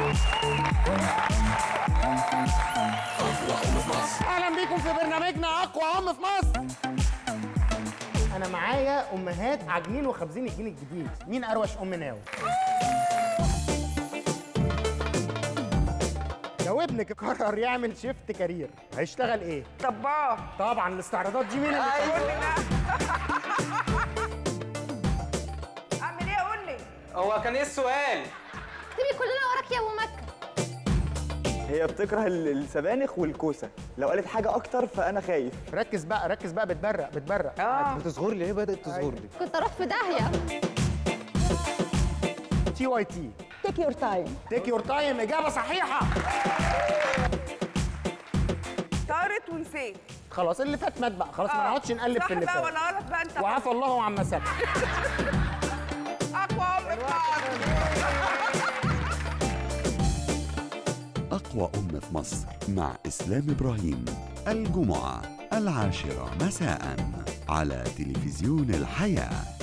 اهلا بيكم في برنامجنا اقوى ام في مصر انا معايا امهات عاجنين وخابزين الجيل الجديد مين اروش ام ناو لو ابنك قرر يعمل شيفت كارير هيشتغل ايه طباخ طبعا الاستعراضات دي مين اللي ايوه بتعملها؟ اعمل ايه قول لي هو كان ايه السؤال؟ سيبي كلنا وراك يا ابو مكه هي بتكره ال- السبانخ والكوسه لو قالت حاجه اكتر فانا خايف ركز بقى ركز بقى بتبرق بتبرق اه بتصغر لي ليه بدات تصغر لي؟ كنت اروح في داهيه تي واي تي تيك يور تايم تيك يور تايم اجابه صحيحه طارت ونسيت خلاص اللي فات مات بقى خلاص ما آه. نقعدش نقلب صح في اللي بقى فات ولا غلط بقى انت وعفى الله عما سلف اقوى ام في مصر أقوى أم في مصر مع إسلام إبراهيم الجمعة العاشرة مساء على تلفزيون الحياة